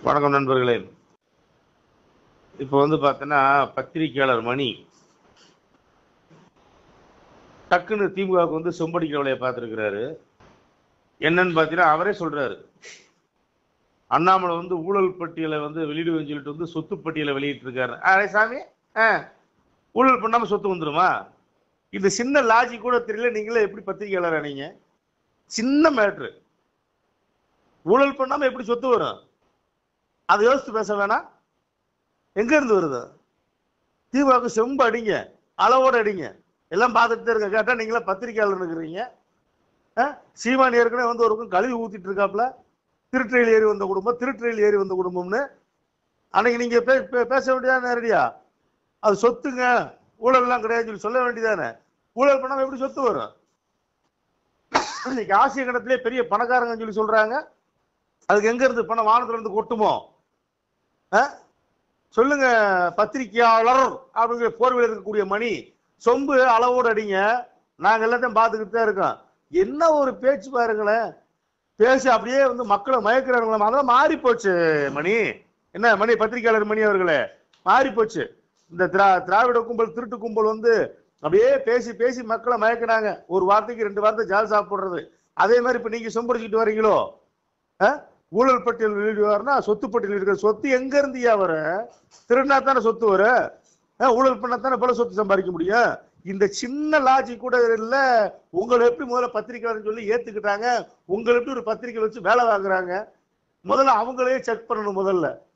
வணக்கம் நண்பர்களே இப்போ வந்து பார்த்தோன்னா பத்திரிக்கையாளர் மணி டக்குன்னு திமுகவுக்கு வந்து செம்படிக்கிற வேலையை பார்த்துருக்கிறாரு என்னன்னு பார்த்தீங்கன்னா அவரே சொல்றாரு அண்ணாமலை வந்து ஊழல் பட்டியலை வந்து வெளியிடுவேன்னு சொல்லிட்டு வந்து சொத்து பட்டியலை வெளியிட்டு இருக்காரு அரே சாமி ஆ ஊழல் பண்ணாம சொத்து வந்துருமா இந்த சின்ன லாஜிக் கூட தெரியல நீங்களே எப்படி பத்திரிகையாளர் ஆனீங்க சின்ன மேட்ரு ஊழல் பண்ணாம எப்படி சொத்து வரும் அதை யோசித்து பேச வேணாம் எங்க இருந்து வருது திமுக செம்பு அடிங்க அளவோட அடிங்க எல்லாம் பார்த்துட்டு தான் இருக்க கேட்டா நீங்களா பத்திரிகையாளர் இருக்கிறீங்க ஆ? சீமான் ஏற்கனவே வந்து ஒரு பக்கம் கழுவி ஊத்திட்டு இருக்காப்ல திருட்டையில் ஏறி வந்த குடும்பம் திருட்டையில் ஏறி வந்த குடும்பம்னு அன்னைக்கு நீங்க பே- பே- பேச வேண்டியதா நேரடியா அது சொத்துங்க ஊழல் எல்லாம் கிடையாதுன்னு சொல்லி சொல்ல வேண்டியதானே ஊழல் பண்ணாம எப்படி சொத்து வரும் இன்னைக்கு ஆசிய கணத்திலே பெரிய பணக்காரங்கன்னு சொல்லி சொல்றாங்க அதுக்கு எங்க இருந்து பணம் வானத்துல இருந்து கொட்டுமோ ஆ? சொல்லுங்க பத்திரிகையாளர் அப்படிங்கிற போர்வையில் இருக்கக்கூடிய மணி சொம்பு அளவோடு அடிங்க நாங்க எல்லாத்தையும் பார்த்துக்கிட்டு தான் இருக்கோம் என்ன ஒரு பேச்சு பாருங்களேன் பேசி அப்படியே வந்து மக்களை மயக்கிறாங்களா அதெல்லாம் மாறி போச்சு மணி என்ன மணி பத்திரிகையாளர் மணி அவர்களே மாறி போச்சு இந்த திரா திராவிட கும்பல் திருட்டு கும்பல் வந்து அப்படியே பேசி பேசி மக்களை மயக்கினாங்க ஒரு வார்த்தைக்கு ரெண்டு வார்த்தை ஜால் சாப்பிடுறது அதே மாதிரி இப்ப நீங்க சொம்படிச்சுட்டு வரீங்களோ ஆ? ஊழல் பட்டியல் வெளியிடுவார்னா சொத்து பட்டியல் இருக்கிற சொத்து எங்க இருந்தியா வரும் திருடினா தானே சொத்து வரும் ஆ, ஊழல் பண்ணா தானே பல சொத்து சம்பாதிக்க முடியும் இந்த சின்ன லாஜிக் கூட இல்ல உங்களை எப்படி முதல்ல பத்திரிக்கையாளர்னு சொல்லி ஏத்துக்கிட்டாங்க உங்களை எப்படி ஒரு பத்திரிக்கை வச்சு வேலை வாங்குறாங்க முதல்ல அவங்களே செக் பண்ணணும் முதல்ல